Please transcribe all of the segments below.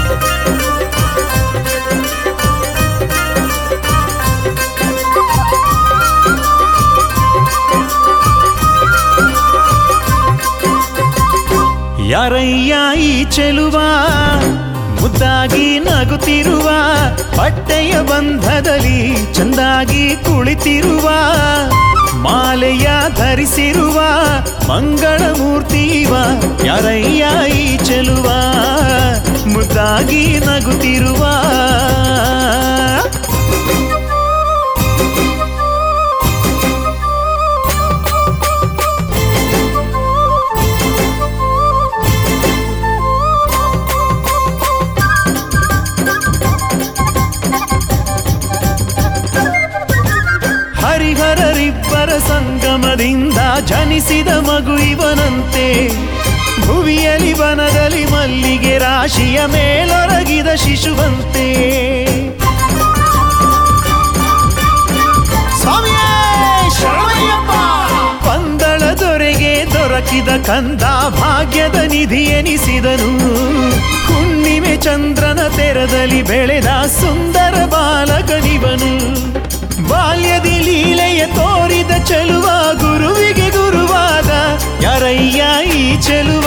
ಯಾರಯ್ಯ ಈ ಚೆಲುವ ಮುದ್ದಾಗಿ ನಗುತ್ತಿರುವ ಬಟ್ಟೆಯ ಬಂಧದಲ್ಲಿ ಚಂದಾಗಿ ಕುಳಿತಿರುವ ಮಾಲೆಯ ಧರಿಸಿರುವ ಮಂಗಳ ಮೂರ್ತಿವ ಯಾರಯ್ಯ ಈ ಚೆಲುವ ಮುದ್ದಾಗಿ ನಗುತ್ತಿರುವ ಹರಿಹರರಿಬ್ಬರ ಸಂಗಮದಿಂದ ಜನಿಸಿದ ಮಗು ಇವನಂತೆ ಭುವಿಯಲಿ ವನದಲ್ಲಿ ಮಲ್ಲಿಗೆ ರಾಶಿಯ ಮೇಲೊರಗಿದ ಶಿಶುವಂತೆ ಸ್ವಾಮಿಯೇ ಶರಣಯ್ಯಪ್ಪ! ಪಂದಳ ದೊರೆಗೆ ದೊರಕಿದ ಕಂದ ಭಾಗ್ಯದ ನಿಧಿ ಎನಿಸಿದನು ಹುಣ್ಣಿಮೆ ಚಂದ್ರನ ತೆರದಲ್ಲಿ ಬೆಳೆದ ಸುಂದರ ಬಾಲಕನಿವನು ಬಾಲ್ಯದಿ ಲೀಲೆಯ ತೋರಿದ ಚೆಲುವ ಗುರುವಿಗೆ ಗುರುವಾದ ಯಾರಯ್ಯ ಈ ಚೆಲುವ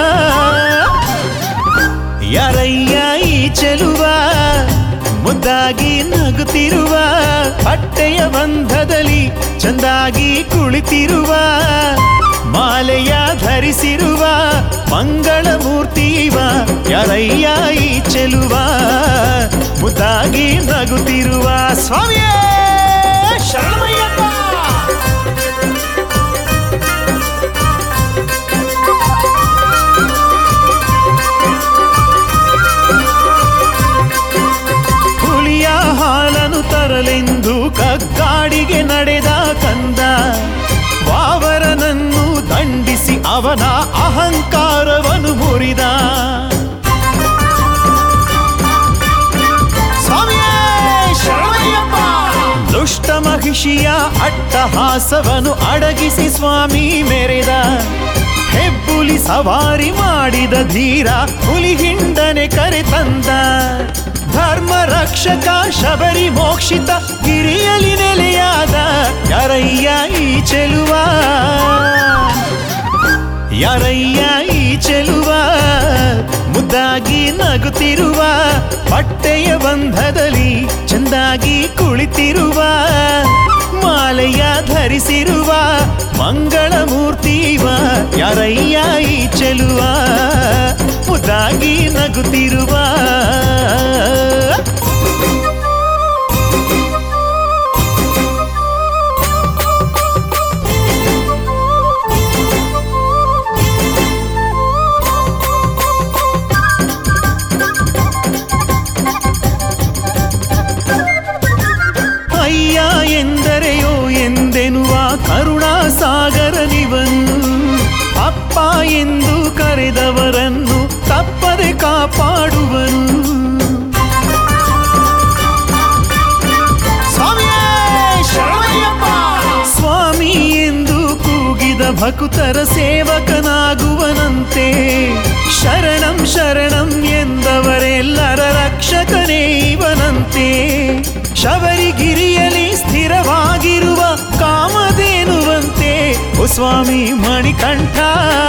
ಯಾರಯ್ಯ ಈ ಚೆಲುವ ಮುದ್ದಾಗಿ ನಗುತ್ತಿರುವ ಬಟ್ಟೆಯ ಬಂಧದಲ್ಲಿ ಚಂದಾಗಿ ಕುಳಿತಿರುವ ಮಾಲೆಯ ಧರಿಸಿರುವ ಮಂಗಳ ಮೂರ್ತಿವ ಯಾರಯ್ಯ ಈ ಚೆಲುವ ಮುದ್ದಾಗಿ ನಗುತ್ತಿರುವ ಸ್ವಾಮಿಯೇ ಶರಣಮಯ್ಯಪ್ಪ ಹುಲಿಯ ಹಾಲನು ತರಲೆಂದು ಕಗ್ಗಾಡಿಗೆ ನಡೆದ ಕಂದ ವಾವರನನ್ನು ದಂಡಿಸಿ ಅವನ ಅಹಂಕಾರವನ್ನು ಮುರಿದ ಸ್ವಾಮಿಯೇ ಶರಣಯ್ಯಪ್ಪ! ದುಷ್ಟ ಮಹಿಷಿಯ ಅಟ್ಟಹಾಸವನು ಅಡಗಿಸಿ ಸ್ವಾಮಿ ಮೆರೆದ ಹೆಬ್ಬುಲಿ ಸವಾರಿ ಮಾಡಿದ ಧೀರ ಹುಲಿ ಹಿಂಡನೆ ಕರೆ ತಂದ ಧರ್ಮ ರಕ್ಷಕ ಶಬರಿ ಮೋಕ್ಷಿತ ಗಿರಿಯಲಿ ನೆಲೆಯಾದ ಯಾರಯ್ಯ ಈ ಚೆಲುವ ಯಾರಯ್ಯ ಈ ಚೆಲುವ ಮುದ್ದಾಗಿ ನಗುತ್ತಿರುವ ಬಟ್ಟೆಯ ಬಂಧದಲ್ಲಿ ಚಂದಾಗಿ ಕುಳಿತಿರುವ ಮಾಲೆಯ ಧರಿಸಿರುವ ಮಂಗಳ ಮೂರ್ತಿವ ಯಾರಯ್ಯ ಈ ಚೆಲುವ ಮುದ್ದಾಗಿ ನಗುತ್ತಿರುವ ಅಯ್ಯ ಎಂದರೆಯೋ ಎಂದೆನುವ ಕರುಣಾ ಸಾಗರನಿವನು ಅಪ್ಪ ಎಂದು ಕರೆದವರನ್ನು ತಪ್ಪದೆ ಕಾಪಾಡುವನು ಸ್ವಾಮಿಯೇ ಶರಣಯ್ಯಪ್ಪ! ಸ್ವಾಮಿ ಎಂದು ಕೂಗಿದ ಭಕುತರ ಸೇವಕನಾಗುವನಂತೆ ಶರಣಂ ಶರಣಂ ಎಂದವರೆಲ್ಲರ ರಕ್ಷಕನೇ ಇವನಂತೆ ಶಬರಿಗಿರಿಯಲಿ ಸ್ಥಿರವಾಗಿರುವ ಕಾಮಧೇನುವಂತೆ ಓ ಸ್ವಾಮಿ ಮಣಿಕಂಠ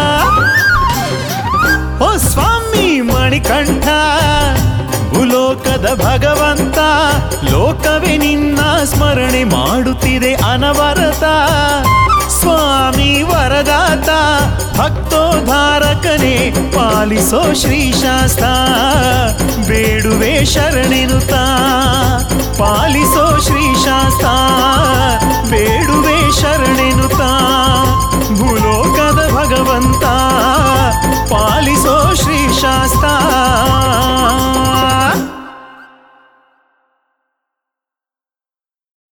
ಓ ಸ್ವಾಮಿ ಮಣಿಕಂಠ ಭೂಲೋಕದ ಭಗವಂತ ಲೋಕವೇ ನಿನ್ನ ಸ್ಮರಣೆ ಮಾಡುತ್ತಿದೆ ಅನವರತ ಸ್ವಾಮಿ ವರದಾತ ಭಕ್ತೋದ್ಧಾರಕನೇ ಪಾಲಿಸೋ ಶ್ರೀಶಾಸ್ತ ಬೇಡುವೆ ಶರಣೆನುತ ಪಾಲಿಸೋ